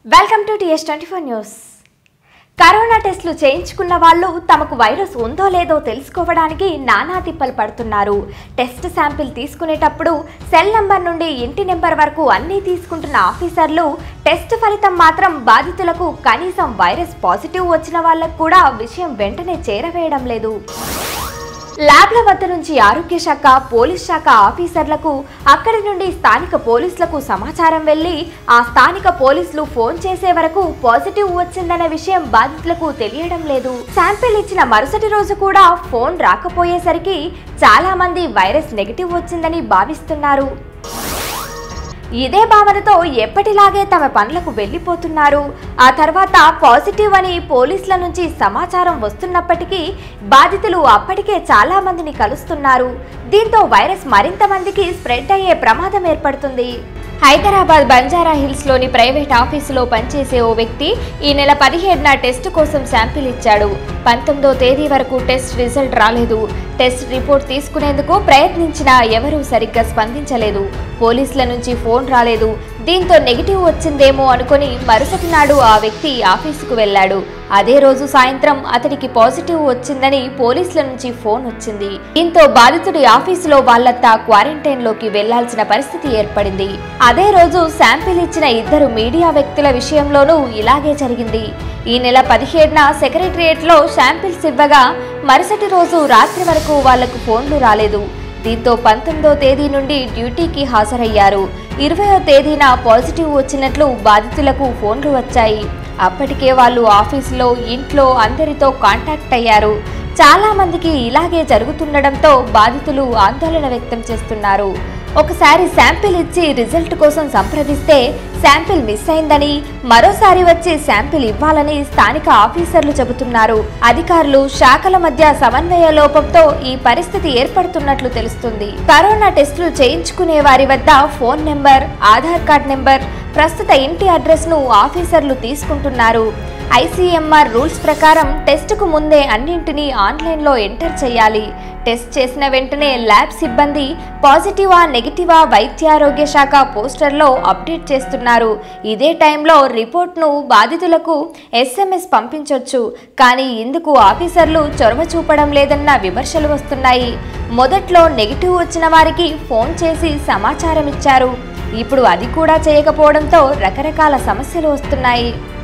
welcome to TS twenty four news corona టెస్టులు చేయించుకున్న వాళ్ళు తమకు వైరస్ ఉందో లేదో తెలుసుకోవడానికి నానా తిప్పలు పడుతున్నారు టెస్ట్ శాంపిల్ తీసుకునేటప్పుడు సెల్ నంబర్ నుండి ఇంటి నెంబర్ వరకు అన్నీ తీసుకుంటున్న ఆఫీసర్లు టెస్ట్ ఫలితం మాత్రం బాధితులకు కనీసం వైరస్ పాజిటివ్ వచ్చిన వాళ్ళకు కూడా విషయం వెంటనే చేరవేయడం లేదు ల్యాబ్ల వద్ద నుంచి ఆరోగ్య శాఖ పోలీస్ శాఖ ఆఫీసర్లకు అక్కడి నుండి స్థానిక పోలీసులకు సమాచారం వెళ్ళి ఆ స్థానిక పోలీసులు ఫోన్ చేసే వరకు పాజిటివ్ వచ్చిందన్న విషయం బాధితులకు తెలియడం లేదు శాంపిల్ ఇచ్చిన మరుసటి రోజు కూడా ఫోన్ రాకపోయేసరికి చాలా మంది వైరస్ నెగిటివ్ వచ్చిందని భావిస్తున్నారు ఇదే భావనతో ఎప్పటిలాగే తమ పనులకు వెళ్ళిపోతున్నారు ఆ తర్వాత పాజిటివ్ అని పోలీసుల నుంచి సమాచారం వస్తున్నప్పటికీ బాధితులు అప్పటికే చాలా మందిని కలుస్తున్నారు దీంతో వైరస్ మరింత మందికి స్ప్రెడ్ అయ్యే ప్రమాదం ఏర్పడుతుంది హైదరాబాద్ బంజారా హిల్స్ లోని ప్రైవేట్ ఆఫీసులో పనిచేసే ఓ వ్యక్తి ఈ నెల పదిహేడున టెస్ట్ కోసం శాంపిల్ ఇచ్చాడు పంతొమ్మిదో తేదీ వరకు టెస్ట్ రిజల్ట్ రాలేదు టెస్ట్ రిపోర్ట్ తీసుకునేందుకు ప్రయత్నించినా ఎవరూ సరిగ్గా స్పందించలేదు పోలీసుల నుంచి ఫోన్ రాలేదు దీంతో నెగిటివ్ వచ్చిందేమో అనుకుని మరుసటి నాడు ఆ వ్యక్తి ఆఫీసుకు వెళ్ళాడు అదే రోజు సాయంత్రం అతడికి పాజిటివ్ వచ్చిందని పోలీసుల నుంచి ఫోన్ వచ్చింది దీంతో బాధితుడి ఆఫీసులో వాళ్లంతా క్వారంటైన్ లోకి వెళ్లాల్సిన పరిస్థితి ఏర్పడింది అదే రోజు శాంపిల్ ఇచ్చిన ఇద్దరు మీడియా వ్యక్తుల విషయంలోనూ ఇలాగే జరిగింది ఈ నెల పదిహేడున సెక్రటరియట్ లో శాంపిల్స్ ఇవ్వగా మరుసటి రోజు రాత్రి వరకు వాళ్లకు ఫోన్లు రాలేదు దీంతో పంతొమ్మిదో తేదీ నుండి డ్యూటీకి హాజరయ్యారు ఇరవయో తేదీన పాజిటివ్ వచ్చినట్లు బాధితులకు ఫోన్లు వచ్చాయి అప్పటికే వాళ్ళు ఆఫీసులో ఇంట్లో అందరితో కాంటాక్ట్ అయ్యారు చాలా మందికి ఇలాగే జరుగుతుండడంతో బాధితులు ఆందోళన వ్యక్తం చేస్తున్నారు ఒకసారి శాంపిల్ ఇచ్చి రిజల్ట్ కోసం సంప్రదిస్తే శాంపిల్ మిస్ అయిందని మరోసారి వచ్చి శాంపిల్ ఇవ్వాలని స్థానిక ఆఫీసర్లు చెబుతున్నారు అధికారులు శాఖల మధ్య సమన్వయ లోపంతో ఈ పరిస్థితి ఏర్పడుతున్నట్లు తెలుస్తుంది కరోనా టెస్టులు చేయించుకునే వారి వద్ద phone number Aadhaar card number ప్రస్తుత ఇంటి అడ్రస్ ను ఆఫీసర్లు తీసుకుంటున్నారు ఐసీఎంఆర్ రూల్స్ ప్రకారం టెస్టుకు ముందే అన్నింటినీ ఆన్లైన్లో ఎంటర్ చేయాలి టెస్ట్ చేసిన వెంటనే ల్యాబ్ సిబ్బంది పాజిటివా నెగిటివా వైద్యారోగ్య శాఖ పోస్టర్లో అప్డేట్ చేస్తున్నారు ఇదే టైంలో రిపోర్ట్ను బాధితులకు ఎస్ఎంఎస్ పంపించొచ్చు కానీ ఇందుకు ఆఫీసర్లు చొరవ చూపడం లేదన్న విమర్శలు వస్తున్నాయి మొదట్లో నెగిటివ్ వచ్చిన వారికి ఫోన్ చేసి సమాచారం ఇచ్చారు ఇప్పుడు అది కూడా చేయకపోవడంతో రకరకాల సమస్యలు వస్తున్నాయి